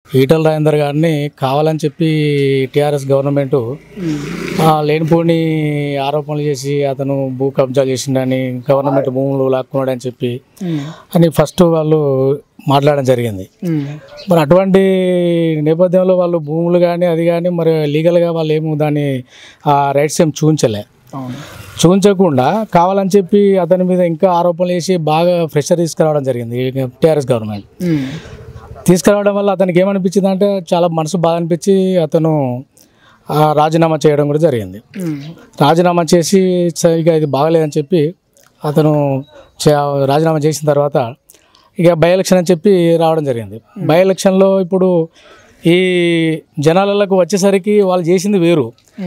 ఈటల రాజేందర్ గారిని కావాలని చెప్పి టీఆర్ఎస్ గవర్నమెంట్ లేనిపోని ఆరోపణలు చేసి అతను భూ కబ్జా చేసిండని గవర్నమెంట్ భూములు లాక్కున్నాడని చెప్పి అని ఫస్ట్ వాళ్ళు మాట్లాడడం జరిగింది మరి అటువంటి నేపథ్యంలో వాళ్ళు భూములు కానీ అది కానీ మరి లీగల్గా వాళ్ళు ఏమో దాన్ని ఆ రైట్స్ ఏం చూపించలే అవును చూపించకుండా కావాలని చెప్పి అతని మీద ఇంకా ఆరోపణలు వేసి బాగా ప్రెషర్ తీసుకురావడం జరిగింది టీఆర్ఎస్ గవర్నమెంట్ తీసుకురావడం వల్ల అతనికి ఏమనిపించింది అంటే చాలా మనసు బాధ అనిపించి అతను ఆ, రాజీనామా చేయడం కూడా జరిగింది రాజీనామా చేసి "స- ఇక ఇది బాగలేదని చెప్పి అతను చే- రాజీనామా చేసిన తర్వాత ఇక బై ఎలక్షన్ అని చెప్పి రావడం జరిగింది బై ఎలక్షన్లో ఇప్పుడు ఈ జనాలకు వచ్చేసరికి వాళ్ళు చేసింది వేరు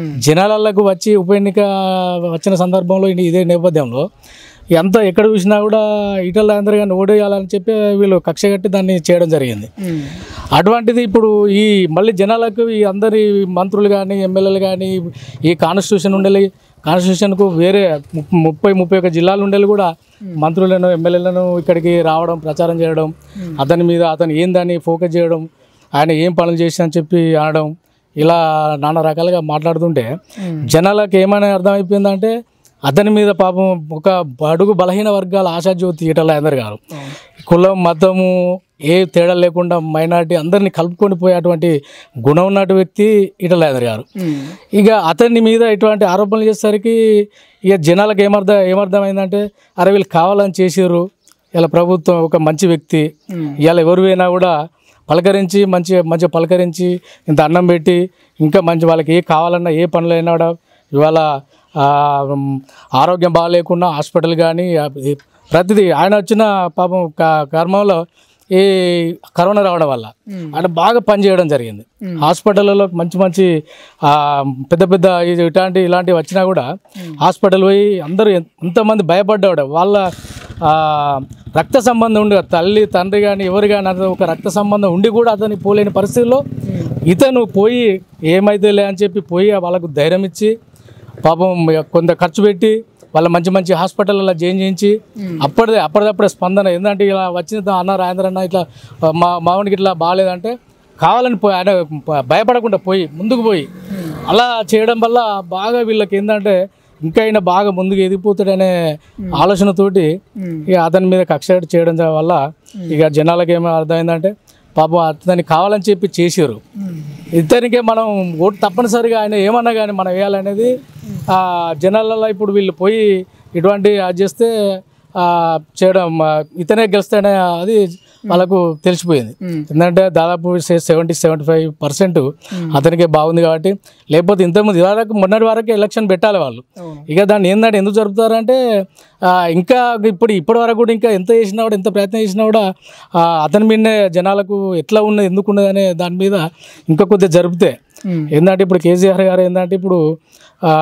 జనాలకు వచ్చి ఉప ఎన్నిక వచ్చిన సందర్భంలో ఇది- ఇదే నేపథ్యంలో ఎంత ఎక్కడ చూసినా కూడా ఈటల రాజేందర్ గారిని ఓడేయాలని చెప్పి వీళ్ళు కక్ష కట్టి దాన్ని చేయడం జరిగింది అటువంటిది ఇప్పుడు ఈ మళ్ళీ జనాలకు ఈ అందరి మంత్రులు కానీ ఎమ్మెల్యేలు కానీ ఈ కాన్స్టిట్యూషన్ ఉండేది కాన్స్టిట్యూషన్కు వేరే ము- ముప్పై ముప్పై ఒక జిల్లాలు ఉండేది కూడా మంత్రులను ఎమ్మెల్యేలను ఇక్కడికి రావడం ప్రచారం చేయడం అతని మీద అతను ఏందని ఫోకస్ చేయడం ఆయన ఏం పనులు చేసి అని చెప్పి అనడం ఇలా నానా రకాలుగా మాట్లాడుతుంటే జనాలకు ఏమైనా అర్థమైపోయిందంటే అతని మీద పాపం ఒక అడుగు బలహీన వర్గాల ఆశాజ్యోతి ఈటల రాజేందర్ గారు కులం మతము ఏ తేడా లేకుండా మైనార్టీ అందరినీ కలుపుకొని పోయేటువంటి గుణం ఉన్నటువంటి వ్యక్తి ఈటల రాజేందర్ గారు ఇక అతని మీద ఇటువంటి ఆరోపణలు చేసేసరికి ఇక జనాలకు ఏమర్థం ఏమర్థమైందంటే అరే వీళ్ళు కావాలని చేసారు ఇలా ప్రభుత్వం ఒక మంచి వ్యక్తి ఇవాళ ఎవరు పోయినా కూడా పలకరించి మంచి మంచిగా పలకరించి ఇంత అన్నం పెట్టి ఇంకా మంచి వాళ్ళకి ఏ కావాలన్నా ఏ పనులు అయినా కూడా ఇవాళ ఆ, ఉమ్, ఆరోగ్యం బాగాలేకుండా హాస్పిటల్ కానీ ప్రతిదీ ఆయన వచ్చిన పాపం క- కర్మంలో ఈ కరోనా రావడం వల్ల ఆయన బాగా పనిచేయడం జరిగింది హాస్పిటల్లో మంచి మంచి ఆ, పెద్ద పెద్ద ఇది ఇట్లాంటి ఇలాంటివి వచ్చినా కూడా హాస్పిటల్ పోయి అందరూ ఎన్- ఎంతమంది భయపడ్డాడు వాళ్ళ ఆ, రక్త సంబంధం ఉండి తల్లి తండ్రి కానీ ఎవరు కానీ అతను ఒక రక్త సంబంధం ఉండి కూడా అతని పోలేని పరిస్థితుల్లో ఇతను పోయి ఏమైతే లే అని చెప్పి పోయి వాళ్ళకు ధైర్యం ఇచ్చి పాపం ఇక కొంత ఖర్చు పెట్టి వాళ్ళ మంచి మంచి హాస్పిటల్లో జాయిన్ చేయించి అప్పటిదే అప్పటిదప్పుడే స్పందన ఏంటంటే ఇలా వచ్చిన అన్న రాజేంద్ర అన్న ఇట్లా మా మావునికి ఇట్లా బాగాలేదంటే కావాలని పోయి ఆయన ప- భయపడకుండా పోయి ముందుకు పోయి అలా చేయడం వల్ల బాగా వీళ్ళకి ఏంటంటే ఇంకా అయినా బాగా ముందుకు ఎదిగిపోతాడనే ఆలోచనతోటి ఇక అతని మీద కక్ష చేయడం వల్ల ఇక జనాలకు ఏమో అర్థమైందంటే పాపం అతన్ని కావాలని చెప్పి చేసారు ఇద్దరికే మనం ఓటు తప్పనిసరిగా ఆయన ఏమన్నా కానీ మనం వేయాలనేది ఆ, జనాలలో ఇప్పుడు వీళ్ళు పోయి ఇటువంటి అది చేస్తే ఆ, చేయడం ఆ, ఇతనే గెలుస్తాడనే అది వాళ్ళకు తెలిసిపోయింది ఎందుకంటే దాదాపు సెవెంటీ సెవెంటీ ఫైవ్ పర్సెంట్ అతనికే బాగుంది కాబట్టి లేకపోతే ఇంతకుముందు ఇదివరకు మొన్నటి వరకు ఎలక్షన్ పెట్టాలి వాళ్ళు ఇక దాన్ని ఏంటంటే ఎందుకు జరుపుతారంటే ఆ, ఇంకా ఇప్పుడు ఇప్పటి వరకు కూడా ఇంకా ఎంత చేసినా కూడా ఎంత ప్రయత్నం చేసినా కూడా ఆ, అతని మీదనే జనాలకు ఎట్లా ఉన్నది ఎందుకు ఉన్నది అనే దాని మీద ఇంకా కొద్దిగా జరిపితే ఏంటంటే ఇప్పుడు కేసీఆర్ గారు ఏంటంటే ఇప్పుడు ఆ,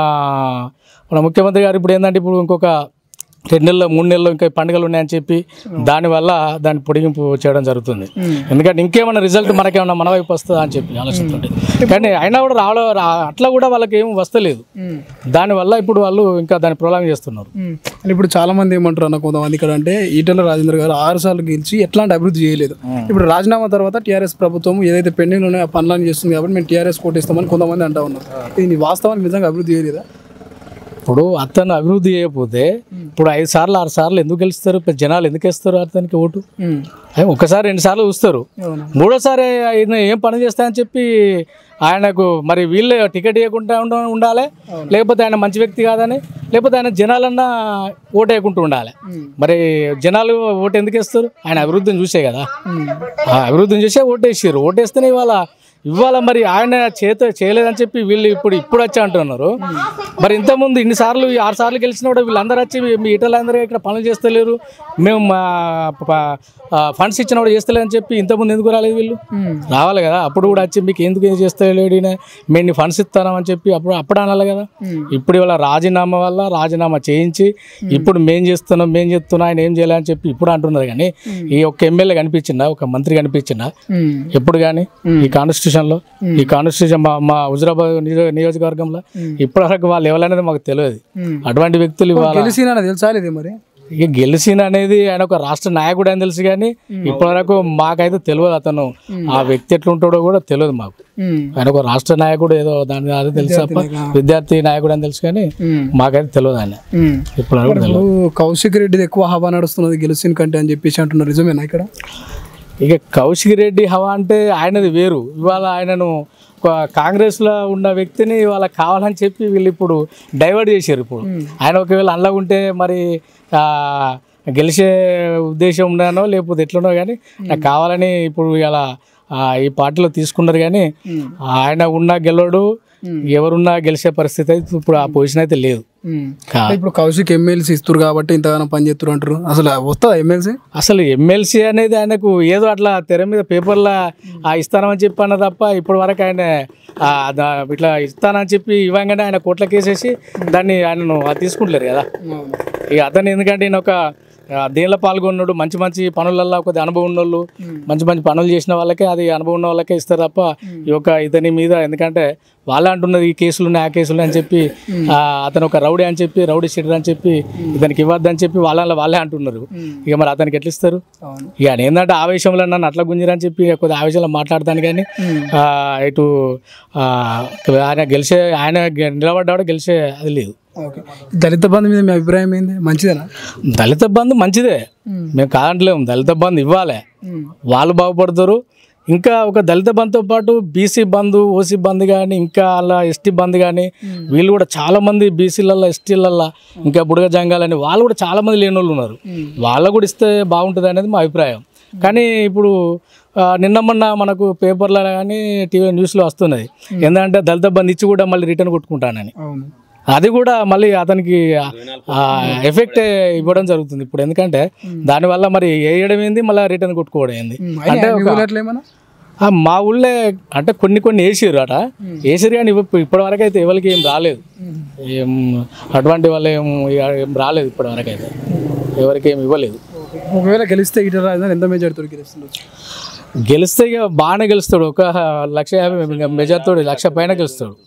మన ముఖ్యమంత్రి గారు ఇప్పుడు ఏంటంటే ఇప్పుడు ఇంకొక రెండు నెలలు మూడు నెలలు ఇంకా పండుగలు ఉన్నాయని చెప్పి దానివల్ల దాన్ని పొడిగింపు చేయడం జరుగుతుంది ఎందుకంటే ఇంకేమైనా రిజల్ట్ మనకేమైనా మన వైపు వస్తుందా అని చెప్పి ఆలోచిస్తుంటే కానీ అయినా కూడా రావడం రా- అట్లా కూడా వాళ్ళకి ఏం వస్తలేదు దానివల్ల ఇప్పుడు వాళ్ళు ఇంకా దాన్ని ప్రొలాంగ్ చేస్తున్నారు అంటే ఇప్పుడు చాలా మంది ఏమంటారు అన్న కొంతమంది ఇక్కడ అంటే ఈటల రాజేంద్ర గారు ఆరు సార్లు గెలిచి ఎట్లాంటి అభివృద్ధి చేయలేదు ఇప్పుడు రాజీనామా తర్వాత టీఆర్ఎస్ ప్రభుత్వం ఏదైతే పెండింగ్ ఉన్నాయో ఆ పనులను చేస్తుంది కాబట్టి మేము టీఆర్ఎస్ కోటేస్తామని కొంతమంది అంటా ఉన్నారు ఇది నీ వాస్తవానికి నిజంగా అభివృద్ధి చేయలేదా ఇప్పుడు అతను అభివృద్ధి చేయకపోతే ఇప్పుడు ఐదు సార్లు ఆరు సార్లు ఎందుకు గెలుస్తారు ఇప్పుడు జనాలు ఎందుకు వేస్తారు అతనికి ఓటు అయ్య, ఒకసారి రెండు సార్లు చూస్తారు అవును. మూడోసారి ఆయన ఏం పని చేస్తాయని చెప్పి ఆయనకు మరి వీళ్ళే టికెట్ ఇవ్వకుండా ఉండ ఉండాలి లేకపోతే ఆయన మంచి వ్యక్తి కాదని లేకపోతే ఆయన జనాలన్నా ఓటు వేయకుండా ఉండాలి మరి జనాలు ఓటు ఎందుకు వేస్తారు ఆయన అభివృద్ధిని చూసే కదా ఆ అభివృద్ధిని చూసే ఓటేసారు ఓటేస్తేనే ఇవాళ ఇవాళ మరి ఆయన చేత చేయలేదని చెప్పి వీళ్ళు ఇప్పుడు ఇప్పుడు వచ్చి అంటున్నారు మరి ఇంతకుముందు ఇన్ని సార్లు ఈ ఆరు సార్లు గెలిచినా కూడా వీళ్ళందరూ వచ్చి మీ ఇటలందరూ ఇక్కడ పనులు చేస్తలేరు మేము మా ఫండ్స్ ఇచ్చిన కూడా చేస్తలేరు అని చెప్పి ఇంతకుముందు ఎందుకు రాలేదు వీళ్ళు రావాలి కదా అప్పుడు కూడా వచ్చి మీకు ఎందుకు ఏం చేస్తలేడు ఈయన? మేము నీ ఫండ్స్ ఇస్తామని చెప్పి అప్పుడు అప్పుడు అనాలి కదా ఇప్పుడు ఇవాళ రాజీనామా వల్ల రాజీనామా చేయించి ఇప్పుడు మేం చేస్తున్నాం మేం చేస్తున్నా ఆయన ఏం చేయాలని చెప్పి ఇప్పుడు అంటున్నారు కానీ ఈ ఒక్క ఎమ్మెల్యే కనిపించిందా ఒక మంత్రి కనిపించిందా ఎప్పుడు కానీ ఈ కాన్స్టిట్యూషన్ లో ఈ కాన్స్టిట్యూషన్ మా మా హుజరాబాద్ నియోజక- నియోజకవర్గంలో ఇప్పటివరకు వాళ్ళు ఎవరనేది మాకు తెలియదు అటువంటి వ్యక్తులు ఇవాళ గెలిచిన తెలుసా ఇది మరి ఇక గెలిచిన అనేది ఆయన ఒక రాష్ట్ర నాయకుడు అని తెలుసు కానీ ఇప్పటివరకు మాకైతే తెలియదు అతను ఆ వ్యక్తి ఎట్లుంటాడో కూడా తెలియదు మాకు ఆయన ఒక రాష్ట్ర నాయకుడు ఏదో దాని అదే తెలుసు తప్ప విద్యార్థి నాయకుడు అని తెలుసు కానీ మాకైతే తెలియదు ఆయన ఇప్పటివరకు తెలియదు ఇప్పుడు కౌశిక్ రెడ్డిది ఎక్కువ హవా నడుస్తున్నది గెలిచిన కంటే అని చెప్పేసి అంటున్నారు నిజమేనా ఇక్కడ ఇక కౌశిక్ రెడ్డి హవా అంటే ఆయనది వేరు ఇవాళ ఆయనను ఒక కాంగ్రెస్లో ఉన్న వ్యక్తిని ఇవాళ కావాలని చెప్పి వీళ్ళు ఇప్పుడు డైవర్ట్ చేశారు ఇప్పుడు ఆయన ఒకవేళ అందులో ఉంటే మరి ఆ, గెలిచే ఉద్దేశం ఉన్నానో లేకపోతే ఎట్లనో కానీ నాకు కావాలని ఇప్పుడు ఇలా ఈ పార్టీలో తీసుకున్నారు కానీ ఆయన ఉన్నా గెలవడు ఎవరున్నా గెలిచే పరిస్థితి అయితే ఇప్పుడు ఆ పొజిషన్ అయితే లేదు కా- ఇప్పుడు కౌశిక్ ఎమ్మెల్సీ ఇస్తారు కాబట్టి ఇంతగానో పని చేస్తారు అంటారు అసలు వస్తుందా ఎమ్మెల్సీ అసలు ఎమ్మెల్సీ అనేది ఆయనకు ఏదో అట్లా తెర మీద పేపర్లో ఆ ఇస్తానని చెప్పి అన్న తప్ప ఇప్పటి వరకు ఆయన ఆ, దా- ఇట్లా ఇస్తానని చెప్పి ఇవ్వగానే ఆయన కోట్ల కేసేసి దాన్ని ఆయనను అది తీసుకుంటలేరు కదా ఇక అతను ఎందుకంటే ఈయన ఒక ఆ, దేనిలో పాల్గొన్నాడు మంచి మంచి పనులల్లో కొద్ది అనుభవం ఉన్నోళ్ళు మంచి మంచి పనులు చేసిన వాళ్ళకే అది అనుభవం ఉన్న వాళ్ళకే ఇస్తారు తప్ప ఈ యొక్క ఇతని మీద ఎందుకంటే వాళ్ళే అంటున్నది ఈ కేసులు ఉన్నాయి ఆ కేసులు అని చెప్పి ఆ, అతను ఒక రౌడీ అని చెప్పి రౌడీ షీటర్ అని చెప్పి ఇతనికి ఇవ్వద్దని చెప్పి వాళ్ళ వాళ్ళే అంటున్నారు ఇక మరి అతనికి ఎట్లా ఇస్తారు అవును ఇక ఆయన ఏంటంటే ఆవేశంలో నన్ను అట్లా గుంజిరని చెప్పి కొద్ది ఆవేశంలో మాట్లాడతాను కానీ ఆ, ఇటు ఆ, ఆయన గెలిచే ఆయన గె- నిలబడ్డాడు గెలిచే అది లేదు ఓకే దళిత బంధు మీద మీ అభిప్రాయం ఏంది మంచిదేనా దళిత బంధు మంచిదే మేము కాదంటలేము దళిత బంధు ఇవ్వాలి వాళ్ళు బాగుపడతారు ఇంకా ఒక దళిత బంధుతో పాటు బీసీ బంధు ఓసీ బంధు కానీ ఇంకా అలా ఎస్టీ బంధు కానీ వీళ్ళు కూడా చాలా మంది బీసీలల్లో ఎస్టీలల్లో ఇంకా బుడగ జంగాలని వాళ్ళు కూడా చాలా మంది లేని వాళ్ళు ఉన్నారు వాళ్ళకు కూడా ఇస్తే బాగుంటుంది అనేది మా అభిప్రాయం కానీ ఇప్పుడు ఆ, నిన్న మొన్న మనకు పేపర్లో కానీ టీవీ న్యూస్లో వస్తున్నది ఏంటంటే దళిత బంధు ఇచ్చి కూడా మళ్ళీ రిటర్న్ కొట్టుకుంటానని అవును అది కూడా మళ్ళీ అతనికి ఎఫెక్ట్ ఇవ్వడం జరుగుతుంది ఇప్పుడు ఎందుకంటే దానివల్ల మరి వేయడం ఏంది మళ్ళీ రిటర్న్ కొట్టుకోవడం ఏంది అంటే ఏమన్నా ఆ, మా ఊళ్ళే అంటే కొన్ని కొన్ని వేసిర్రు అట వేసిరు కానీ ఇప్ప- ఇప్పటి వరకు అయితే ఎవరికి ఏం రాలేదు ఏం అటువంటి వాళ్ళు ఏం ఏం రాలేదు ఇప్పటి వరకు అయితే ఎవరికి ఏం ఇవ్వలేదు ఒకవేళ గెలిస్తే ఈటల రాజధాని ఎంత మెజార్టీతో గెలుస్తుండొచ్చు గెలిస్తే ఇక బాగానే గెలుస్తాడు ఒక లక్ష యాభై మెజార్తో లక్ష పైన గెలుస్తాడు